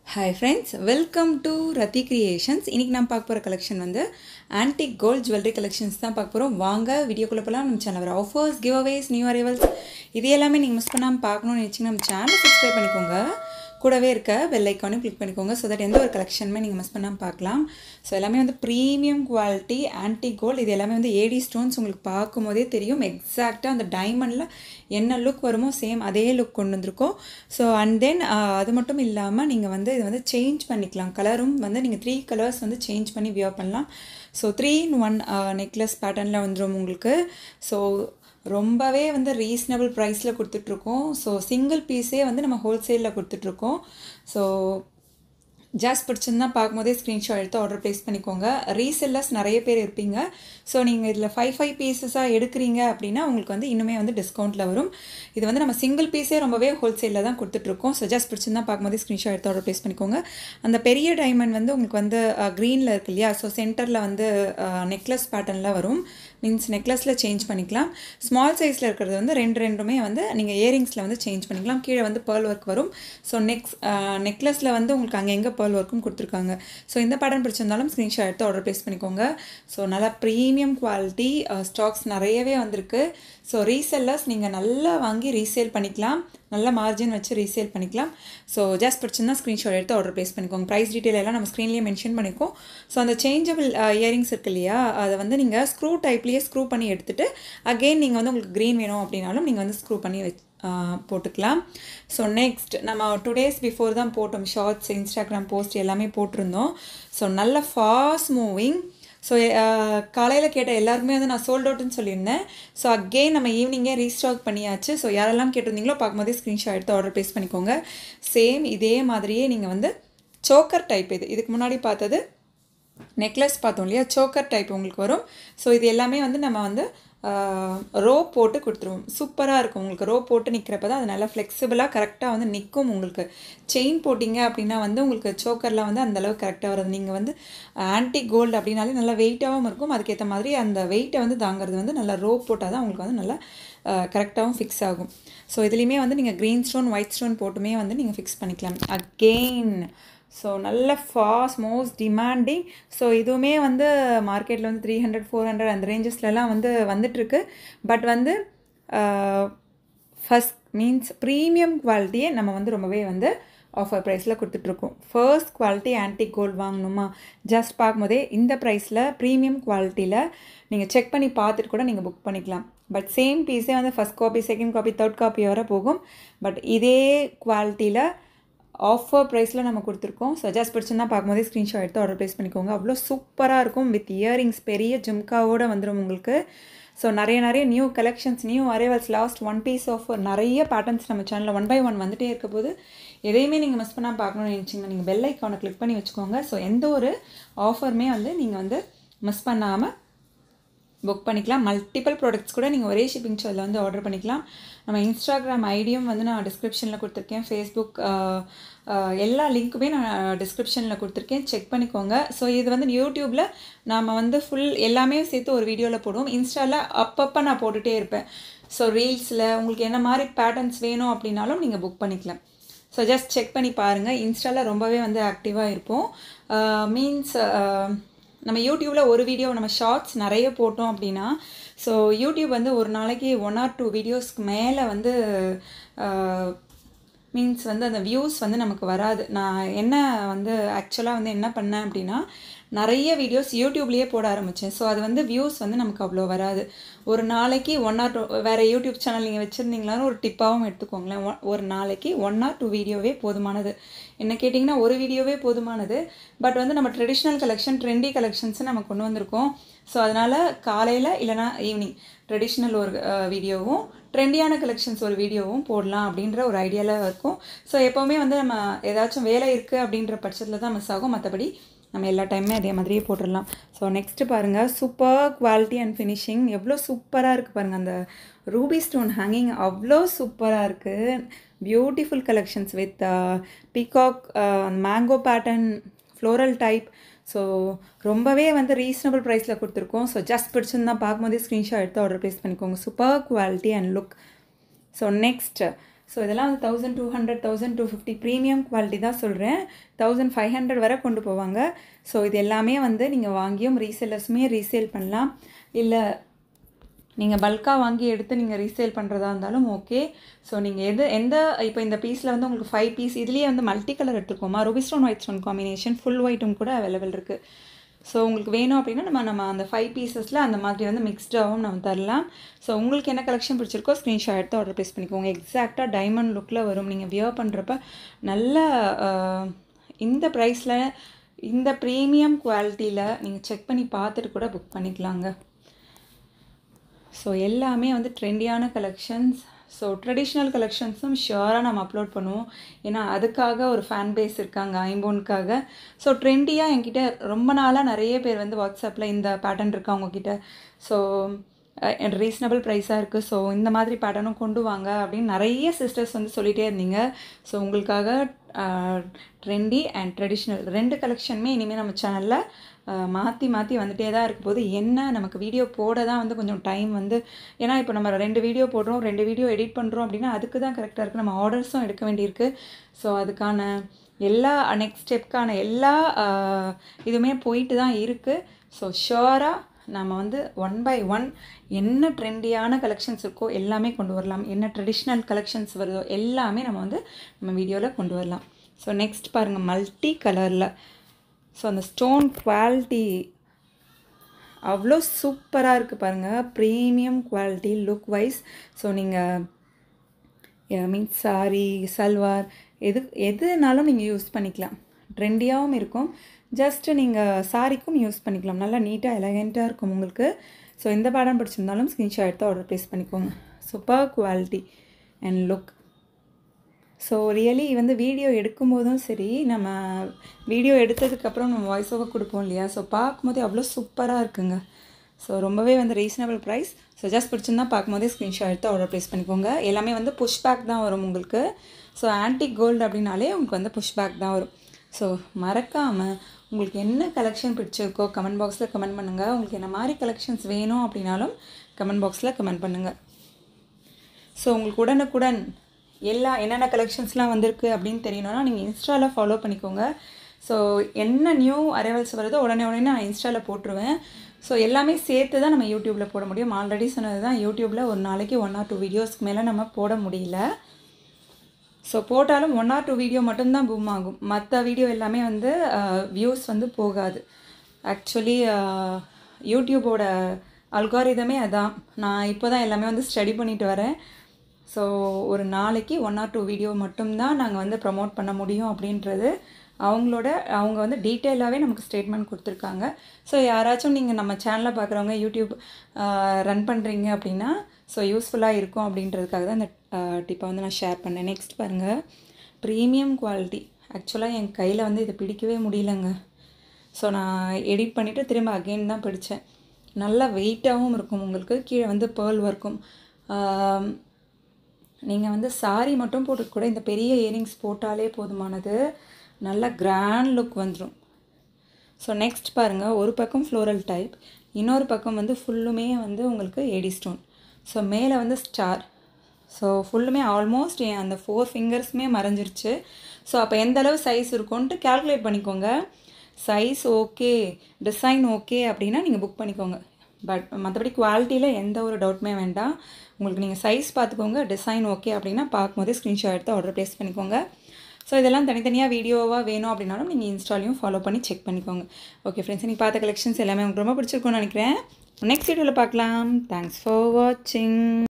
hi friends welcome to Rathi creations இன்றைக்கி நம்ம பார்க்க போகிற கலெக்ஷன் வந்து ஆன்டிக் கோல்ட் ஜுவல்லரி கலெக்ஷன்ஸ் தான் பார்க்க போகிறோம் வாங்க வீடியோக்குள்ளே போகலாம் நம்ம சேனல் வர offers giveaways new arrivals இது எல்லாமே நீங்கள் மிஸ் பண்ணாமல் பார்க்கணும்னு நினச்சிங்கன்னா நம்ம சேனல் சப்ஸ்கிரைப் பண்ணிக்கோங்க கூடவே இருக்க பெல் ஐக்கானையும் கிளிக் பண்ணிக்கோங்க ஸோ தட் எந்த ஒரு கலெக்ஷனுமே நீங்கள் மிஸ் பண்ணாமல் பார்க்கலாம் ஸோ எல்லாமே வந்து ப்ரீமியம் குவாலிட்டி ஆன்டி கோல்டு இது எல்லாமே வந்து ஏடி ஸ்டோன்ஸ் உங்களுக்கு பார்க்கும்போதே தெரியும் எக்ஸாக்டாக அந்த டைமண்டில் என்ன லுக் வருமோ சேம் அதே லுக் கொண்டு வந்திருக்கோம் ஸோ அண்ட் தென் அது மட்டும் இல்லாமல் நீங்கள் வந்து இது வந்து சேஞ்ச் பண்ணிக்கலாம் கலரும் வந்து நீங்கள் த்ரீ கலர்ஸ் வந்து சேஞ்ச் பண்ணி வியர் பண்ணலாம் so three in one necklace பேட்டர்னில் வந்துடும் உங்களுக்கு ஸோ ரொம்பவே வந்து ரீசனபிள் ப்ரைஸில் கொடுத்துட்ருக்கோம் ஸோ சிங்கிள் பீஸே வந்து நம்ம ஹோல்சேலில் கொடுத்துட்ருக்கோம் ஸோ ஜாஸ்ட் பிடிச்சிருந்தா பார்க்கும்போதே ஸ்க்ரீன்ஷாட் எடுத்து ஆர்டர் ப்ளேஸ் பண்ணிக்கோங்க ரீசெல்லர்ஸ் நிறைய பேர் இருப்பீங்க ஸோ நீங்கள் இதில் ஃபைவ் ஃபைவ் பீசஸாக எடுக்கிறீங்க அப்படின்னா உங்களுக்கு வந்து இன்னுமே வந்து டிஸ்கவுண்ட்டில் வரும் இது வந்து நம்ம சிங்கிள் பீஸே ரொம்பவே ஹோல்சேலில் தான் கொடுத்துட்ருக்கோம் ஸோ ஜாஸ்ட் பிடிச்சிருந்தா பார்க்கும்போதே ஸ்க்ரீன்ஷாட் எடுத்து ஆர்டர் ப்ளேஸ் பண்ணிக்கோங்க அந்த பெரிய டைமண்ட் வந்து உங்களுக்கு வந்து க்ரீனில் இருக்கு இல்லையா ஸோ சென்டரில் வந்து நெக்லஸ் பேட்டர்னில் வரும் மீன்ஸ் நெக்லஸில் சேஞ்ச் பண்ணிக்கலாம் ஸ்மால் சைஸில் இருக்கிறது வந்து ரெண்டு ரெண்டுமே வந்து நீங்கள் இயரிங்ஸில் வந்து சேஞ்ச் பண்ணிக்கலாம் கீழே வந்து பேர்ல் ஒர்க் வரும் ஸோ நெக்ஸ் நெக்லஸில் வந்து உங்களுக்கு அங்கே எங்கே பேர்ல் ஒர்க்கும் கொடுத்துருக்காங்க ஸோ இந்த பேட்டர்ன் பிடிச்சிருந்தாலும் ஸ்க்ரீன்ஷாட் எடுத்து ஆர்டர் ப்ளேஸ் பண்ணிக்கோங்க ஸோ நல்லா ப்ரீமியம் குவாலிட்டி ஸ்டாக்ஸ் நிறையவே வந்திருக்கு ஸோ ரீசெல்லர்ஸ் நீங்கள் நல்லா வாங்கி ரீசேல் பண்ணிக்கலாம் நல்ல மார்ஜின் வச்சு ரீசேல் பண்ணிக்கலாம் ஸோ ஜஸ்ட் பிடிச்சிருந்தா ஸ்க்ரீன்ஷாட் எடுத்து ஆர்டர் ப்ளேஸ் பண்ணிக்கோங்க ப்ரைஸ் டீட்டெயில் எல்லாம் நம்ம ஸ்க்ரீன்லேயே மென்ஷன் பண்ணிக்கோம் ஸோ அந்த சேஞ்சபிள் இயரிங்ஸ் இருக்கு இல்லையா அதை வந்து நீங்கள் ஸ்க்ரூ டைப்லேயே ஸ்க்ரூ பண்ணி எடுத்துகிட்டு அகெயின் நீங்கள் வந்து உங்களுக்கு க்ரீன் வேணும் அப்படின்னாலும் நீங்கள் வந்து ஸ்க்ரூ பண்ணி வச்சு போட்டுக்கலாம் ஸோ நெக்ஸ்ட் நம்ம டூ டேஸ் பிஃபோர் தான் போட்டோம் ஷார்ட்ஸ் இன்ஸ்டாகிராம் போஸ்ட் எல்லாமே போட்டிருந்தோம் ஸோ நல்ல ஃபாஸ்ட் மூவிங் ஸோ காலையில் கேட்ட எல்லாருக்குமே வந்து நான் சோல்ட் அவுட்னு சொல்லியிருந்தேன் ஸோ அகெயின் நம்ம ஈவினிங்கே ரீஸ்டாக் பண்ணியாச்சு ஸோ யாரெல்லாம் கேட்டிருந்தீங்களோ பார்க்கும்போதே ஸ்க்ரீன்ஷாட் எடுத்து ஆர்டர் ப்ளேஸ் பண்ணிக்கோங்க சேம் இதே மாதிரியே நீங்கள் வந்து சோக்கர் டைப் இது இதுக்கு முன்னாடி பார்த்தது நெக்லஸ் பார்த்தோம் இல்லையா சோக்கர் டைப் உங்களுக்கு வரும் ஸோ இது எல்லாமே வந்து நம்ம வந்து ரோ போட்டு கொடுத்துருவோம் சூப்பராக இருக்கும் உங்களுக்கு ரோ போட்டு நிற்கிறப்ப தான் அது நல்லா ஃப்ளெக்சிபிளாக கரெக்டாக வந்து நிற்கும் உங்களுக்கு செயின் போட்டிங்க அப்படின்னா வந்து உங்களுக்கு சோக்கர்லாம் வந்து அந்தளவுக்கு கரெக்டாக வருது நீங்கள் வந்து ஆன்டி கோல்டு அப்படின்னாலே நல்லா வெயிட்டாகவும் இருக்கும் அதுக்கேற்ற மாதிரி அந்த வெயிட்டை வந்து தாங்கிறது வந்து நல்லா ரோ போட்டால் தான் உங்களுக்கு வந்து நல்லா கரெக்டாகவும் ஃபிக்ஸ் ஆகும் ஸோ இதுலேயுமே வந்து நீங்கள் க்ரீன் ஸ்டோன் ஒயிட் ஸ்டோன் போட்டுமே வந்து நீங்கள் ஃபிக்ஸ் பண்ணிக்கலாம் அகெயின் ஸோ நல்ல ஃபாஸ்ட் மோஸ்ட் டிமாண்டிங் ஸோ இதுவுமே வந்து மார்க்கெட்டில் வந்து த்ரீ ஹண்ட்ரட் ஃபோர் ஹண்ட்ரட் அந்த ரேஞ்சஸ்லலாம் வந்து வந்துட்டுருக்கு பட் வந்து ஃபஸ்ட் மீன்ஸ் ப்ரீமியம் குவாலிட்டியே நம்ம வந்து ரொம்பவே வந்து ஆஃபர் ப்ரைஸில் கொடுத்துட்ருக்கோம் ஃபர்ஸ்ட் குவாலிட்டி ஆன்டிக் கோல்டு வாங்கணுமா ஜஸ்ட் பார்க்கும்போதே இந்த ப்ரைஸில் ப்ரீமியம் குவாலிட்டியில் நீங்கள் செக் பண்ணி பார்த்துட்டு கூட நீங்கள் புக் பண்ணிக்கலாம் பட் சேம் பீஸே வந்து first copy second copy third copy வர போகும் பட் இதே குவாலிட்டியில் ஆஃபர் ப்ரைஸில் நம்ம கொடுத்துருக்கோம் ஸோ ஜஸ்ட் பிடிச்சிருந்தா பார்க்கும்போதே ஸ்க்ரீன்ஷாட் எடுத்து ஆர்டர் ப்ளேஸ் பண்ணிக்கோங்க அவ்வளோ சூப்பராக இருக்கும் வித் இயரிங்ஸ் பெரிய ஜிம்காவோடு வந்துடும் உங்களுக்கு ஸோ நிறைய நிறைய new collections new arrivals last one piece off நிறைய பேட்டர்ன்ஸ் நம்ம சேனலில் ஒன் பை ஒன் வந்துகிட்டே இருக்க போது எதையுமே நீங்கள் மிஸ் பண்ணால் பார்க்கணும்னு நினச்சிங்கன்னா நீங்கள் பெல் ஐக்கானை கிளிக் பண்ணி வச்சுக்கோங்க ஸோ எந்த ஒரு ஆஃபருமே வந்து நீங்கள் வந்து மிஸ் பண்ணாமல் புக் பண்ணிக்கலாம் மல்டிபிள் ப்ராடக்ட்ஸ் கூட நீங்கள் ஒரே ஷிப்பிங் சார்ஜில் வந்து ஆர்டர் பண்ணிக்கலாம் நம்ம இன்ஸ்டாகிராம் ஐடியும் வந்து நான் டிஸ்கிரிப்ஷனில் கொடுத்துருக்கேன் ஃபேஸ்புக் எல்லா லிங்க்குமே நான் டிஸ்கிரிப்ஷனில் கொடுத்துருக்கேன் செக் பண்ணிக்கோங்க ஸோ இது வந்து யூடியூப்பில் நாம் வந்து ஃபுல் எல்லாமே சேர்த்து ஒரு வீடியோவில் போடுவோம் இன்ஸ்டாவில் அப்பப்போ நான் போட்டுகிட்டே இருப்பேன் ஸோ ரீல்ஸில் உங்களுக்கு என்ன மாதிரி பேட்டர்ன்ஸ் வேணும் அப்படின்னாலும் நீங்கள் புக் பண்ணிக்கலாம் ஸோ ஜஸ்ட் செக் பண்ணி பாருங்கள் இன்ஸ்டாவில் ரொம்பவே வந்து ஆக்டிவாக இருப்போம் மீன்ஸ் நம்ம யூடியூப்பில் ஒரு வீடியோ நம்ம ஷார்ட்ஸ் நிறைய போட்டோம் அப்படின்னா ஸோ யூடியூப் வந்து ஒரு நாளைக்கு ஒன் ஆர் டூ வீடியோஸ்க்கு மேலே வந்து மீன்ஸ் வந்து அந்த வியூஸ் வந்து நமக்கு வராது நான் என்ன வந்து ஆக்சுவலாக வந்து என்ன பண்ணேன் அப்படின்னா நிறைய வீடியோஸ் யூடியூப்லேயே போட ஆரம்பித்தேன் ஸோ அது வந்து வியூஸ் வந்து நமக்கு அவ்வளோ வராது ஒரு நாளைக்கு ஒன் ஆர் டூ வேறு யூடியூப் சேனல் நீங்கள் வச்சுருந்தீங்களான்னு ஒரு டிப்பாகவும் எடுத்துக்கோங்களேன் ஒரு நாளைக்கு ஒன் ஆர் டூ வீடியோவே போதுமானது என்ன கேட்டிங்கன்னா ஒரு வீடியோவே போதுமானது பட் வந்து நம்ம ட்ரெடிஷ்னல் கலெக்ஷன் ட்ரெண்டி கலெக்ஷன்ஸை நம்ம கொண்டு வந்திருக்கோம் ஸோ அதனால் காலையில் இல்லைனா ஈவினிங் ட்ரெடிஷ்னல் ஒரு வீடியோவும் ட்ரெண்டியான கலெக்ஷன்ஸ் ஒரு வீடியோவும் போடலாம் அப்படின்ற ஒரு ஐடியாவில் இருக்கும் ஸோ எப்போவுமே வந்து நம்ம ஏதாச்சும் வேலை இருக்குது அப்படின்ற பட்சத்தில் தான் மிஸ் ஆகும் மற்றபடி நம்ம எல்லா டைமுமே அதே மாதிரியே போட்டுடலாம் ஸோ நெக்ஸ்ட்டு பாருங்கள் சூப்பர் குவாலிட்டி அண்ட் ஃபினிஷிங் எவ்வளோ சூப்பராக இருக்குது பாருங்கள் அந்த ரூபி ஸ்டோன் ஹேங்கிங் அவ்வளோ சூப்பராக இருக்குது beautiful collections with peacock mango pattern floral type so ரொம்பவே வந்து ரீசனபிள் ப்ரைஸில் கொடுத்துருக்கோம் ஸோ ஜஸ்ட் பிடிச்சிருந்தா பார்க்கும்போதே ஸ்க்ரீன்ஷாட் எடுத்து ஆர்டர் ப்ளேஸ் பண்ணிக்கோங்க super quality and look so next so இதெல்லாம் வந்து thousand two hundred thousand two fifty premium quality தான் சொல்கிறேன் தௌசண்ட் ஃபைவ் ஹண்ட்ரட் வரை கொண்டு போவாங்க ஸோ இது எல்லாமே வந்து நீங்கள் வாங்கியும் ரீசேலர்ஸுமே ரீசேல் பண்ணலாம் இல்லை நீங்கள் பல்காக வாங்கி எடுத்து நீங்கள் ரீசேல் பண்ணுறதா இருந்தாலும் ஓகே ஸோ நீங்கள் எது எந்த இப்போ இந்த பீஸில் வந்து உங்களுக்கு ஃபைவ் பீஸ் இதுலேயே வந்து மல்டி கலர் எடுத்துருக்கோமா ruby stone white stone combination full ஒயிட்டும் கூட அவைலபிள் இருக்குது ஸோ உங்களுக்கு வேணும் அப்படின்னா நம்ம நம்ம அந்த ஃபைவ் பீசஸில் அந்த மாதிரி வந்து மிக்ஸ்டாகவும் நம்ம தரலாம் ஸோ உங்களுக்கு என்ன கலெக்ஷன் பிடிச்சிருக்கோ ஸ்க்ரீன்ஷாட் எடுத்து ஆர்டர் ப்ளேஸ் பண்ணிக்கோங்க எக்ஸாக்டாக டைமண்ட் லுக்கில் வரும் நீங்கள் வியர் பண்ணுறப்ப நல்ல இந்த ப்ரைஸில் இந்த ப்ரீமியம் குவாலிட்டியில் நீங்கள் செக் பண்ணி பார்த்துட்டு கூட புக் பண்ணிக்கலாங்க ஸோ எல்லாமே வந்து ட்ரெண்டியான கலெக்ஷன்ஸ் ஸோ ட்ரெடிஷ்னல் கலெக்ஷன்ஸும் ஷியோராக நம்ம அப்லோட் பண்ணுவோம் ஏன்னா அதுக்காக ஒரு ஃபேன் பேஸ் இருக்காங்க ஐம்போனுக்காக ஸோ ட்ரெண்டியாக என்கிட்ட ரொம்ப நாளாக நிறைய பேர் வந்து வாட்ஸ்அப்பில் இந்த பேட்டர்ன் இருக்கா உங்ககிட்ட ஸோ ரீசனபிள் ப்ரைஸாக இருக்குது ஸோ இந்த மாதிரி பேட்டர்னும் கொண்டு வாங்க அப்படின்னு நிறைய சிஸ்டர்ஸ் வந்து சொல்லிகிட்டே இருந்தீங்க ஸோ உங்களுக்காக ட்ரெண்டி அண்ட் ட்ரெடிஷ்னல் ரெண்டு கலெக்ஷனுமே இனிமேல் நம்ம சேனலில் மாற்றி மாற்றி வந்துகிட்டே தான் இருக்க போது என்ன நமக்கு வீடியோ போட தான் வந்து கொஞ்சம் டைம் வந்து ஏன்னா இப்போ நம்ம ரெண்டு வீடியோ போடுறோம் ரெண்டு வீடியோ எடிட் பண்ணுறோம் அப்படின்னா அதுக்கு தான் கரெக்டாக இருக்குது நம்ம ஆர்டர்ஸும் எடுக்க வேண்டியிருக்கு ஸோ அதுக்கான எல்லா நெக்ஸ்ட் ஸ்டெப்க்கான எல்லா இதுவுமே போயிட்டு தான் இருக்குது ஸோ ஷுவராக நம்ம வந்து ஒன் பை ஒன் என்ன ட்ரெண்டியான கலெக்ஷன்ஸ் இருக்கோ எல்லாமே கொண்டு வரலாம் என்ன ட்ரெடிஷ்னல் கலெக்ஷன்ஸ் வருதோ எல்லாமே நம்ம வந்து நம்ம வீடியோவில் கொண்டு வரலாம் ஸோ நெக்ஸ்ட் பாருங்கள் மல்டி கலரில் ஸோ அந்த ஸ்டோன் குவாலிட்டி அவ்வளோ சூப்பராக இருக்குது பாருங்கள் premium quality look wise so நீங்கள் மீன்ஸ் சாரி சல்வார் எது எதுனாலும் நீங்கள் யூஸ் பண்ணிக்கலாம் ட்ரெண்டியாகவும் இருக்கும் ஜஸ்ட்டு நீங்கள் சாரிக்கும் யூஸ் பண்ணிக்கலாம் நல்லா நீட்டாக எலகெண்ட்டாக இருக்கும் உங்களுக்கு ஸோ இந்த பேடம் பிடிச்சிருந்தாலும் ஸ்க்ரீன்ஷாட் எடுத்து ஆர்டர் ப்ளேஸ் பண்ணிக்கோங்க super quality and look so really வந்து வீடியோ எடுக்கும்போதும் சரி நம்ம வீடியோ எடுத்ததுக்கப்புறம் நம்ம வாய்ஸ் ஓவர் கொடுப்போம் இல்லையா ஸோ பார்க்கும்போதே அவ்வளோ சூப்பராக இருக்குங்க ஸோ ரொம்பவே வந்து ரீசனபிள் ப்ரைஸ் ஸோ ஜஸ்ட் பிடிச்சிருந்தா பார்க்கும்போதே ஸ்க்ரீன்ஷாட் எடுத்து ஆர்டர் ப்ளேஸ் பண்ணிக்கோங்க எல்லாமே வந்து புஷ் பேக் தான் வரும் உங்களுக்கு ஸோ ஆன்டிக் கோல்டு அப்படின்னாலே உங்களுக்கு வந்து புஷ் பேக் தான் வரும் ஸோ மறக்காமல் உங்களுக்கு என்ன கலெக்ஷன் பிடிச்சிருக்கோ கமெண்ட் பாக்ஸில் கமெண்ட் பண்ணுங்கள் உங்களுக்கு என்ன மாதிரி கலெக்ஷன்ஸ் வேணும் அப்படின்னாலும் கமெண்ட் பாக்ஸில் கமெண்ட் பண்ணுங்கள் ஸோ உங்களுக்கு உடனுக்குடன் எல்லா என்னென்ன கலெக்ஷன்ஸ்லாம் வந்திருக்கு அப்படின்னு தெரியணும்னா நீங்கள் இன்ஸ்டாவில் ஃபாலோ பண்ணிக்கோங்க ஸோ என்ன நியூ அரைவல்ஸ் வருதோ உடனே உடனே நான் இன்ஸ்டாவில் போட்டுருவேன் ஸோ எல்லாமே சேர்த்து தான் நம்ம யூடியூப்பில் போட முடியும் ஆல்ரெடி சொன்னது தான் யூடியூப்பில் ஒரு நாளைக்கு ஒன் ஆர் டூ வீடியோஸ்க்கு மேலே நம்ம போட முடியல ஸோ போட்டாலும் ஒன் ஆர் டூ வீடியோ மட்டும்தான் பூம் ஆகும் மற்ற வீடியோ எல்லாமே வந்து வியூஸ் வந்து போகாது ஆக்சுவலி யூடியூபோட அல்காரிதமே அதான் நான் இப்போ தான் எல்லாமே வந்து ஸ்டடி பண்ணிட்டு வரேன் ஸோ ஒரு நாளைக்கு ஒன் ஆர் டூ வீடியோ மட்டும்தான் நாங்கள் வந்து ப்ரமோட் பண்ண முடியும் அப்படின்றது அவங்களோட அவங்க வந்து டீட்டெயிலாகவே நமக்கு ஸ்டேட்மெண்ட் கொடுத்துருக்காங்க ஸோ யாராச்சும் நீங்கள் நம்ம சேனலை பார்க்குறவங்க யூடியூப் ரன் பண்ணுறீங்க அப்படின்னா ஸோ யூஸ்ஃபுல்லாக இருக்கும் அப்படின்றதுக்காக தான் இந்த டிப்பை வந்து நான் ஷேர் பண்ணேன் நெக்ஸ்ட் பாருங்கள் ப்ரீமியம் குவாலிட்டி ஆக்சுவலாக என் கையில் வந்து இதை பிடிக்கவே முடியலங்க ஸோ நான் எடிட் பண்ணிவிட்டு திரும்ப அகெயின் தான் பிடிச்சேன் நல்லா வெயிட்டாகவும் இருக்கும் உங்களுக்கு கீழே வந்து பேர்ல் ஒர்க்கும் நீங்கள் வந்து சாரி மட்டும் போட்டு கூட இந்த பெரிய இயரிங்ஸ் போட்டாலே போதுமானது நல்ல கிராண்ட் லுக் வந்துடும் ஸோ நெக்ஸ்ட் பாருங்கள் ஒரு பக்கம் ஃப்ளோரல் டைப் இன்னொரு பக்கம் வந்து ஃபுல்லுமே வந்து உங்களுக்கு ஏடி ஸ்டோன் ஸோ மேலே வந்து ஸ்டார் ஸோ ஃபுல்லுமே ஆல்மோஸ்ட் என் அந்த ஃபோர் ஃபிங்கர்ஸுமே மறைஞ்சிருச்சு ஸோ அப்போ எந்த அளவு சைஸ் இருக்கும்ன்ட்டு கேல்குலேட் பண்ணிக்கோங்க சைஸ் ஓகே டிசைன் ஓகே அப்படின்னா நீங்கள் புக் பண்ணிக்கோங்க பட் மற்றபடி குவாலிட்டியில் எந்த ஒரு டவுட்டுமே வேண்டாம் உங்களுக்கு நீங்கள் சைஸ் பார்த்துக்கோங்க டிசைன் ஓகே அப்படின்னா பார்க்கும்போதே ஸ்க்ரீன்ஷாட் எடுத்து ஆர்டர் ப்ளேஸ் பண்ணிக்கோங்க ஸோ இதெல்லாம் தனித்தனியாக வீடியோவாக வேணும் அப்படின்னாலும் நீங்கள் இன்ஸ்டாலையும் ஃபாலோ பண்ணி செக் பண்ணிக்கோங்க ஓகே ஃப்ரெண்ட்ஸ் நீங்கள் பார்த்த கலெக்ஷன்ஸ் எல்லாமே உங்களுக்கு ரொம்ப பிடிச்சிருக்கும்னு நினைக்கிறேன் நெக்ஸ்ட் வீடியோவில் பார்க்கலாம் தேங்க்ஸ் ஃபார் வாட்சிங்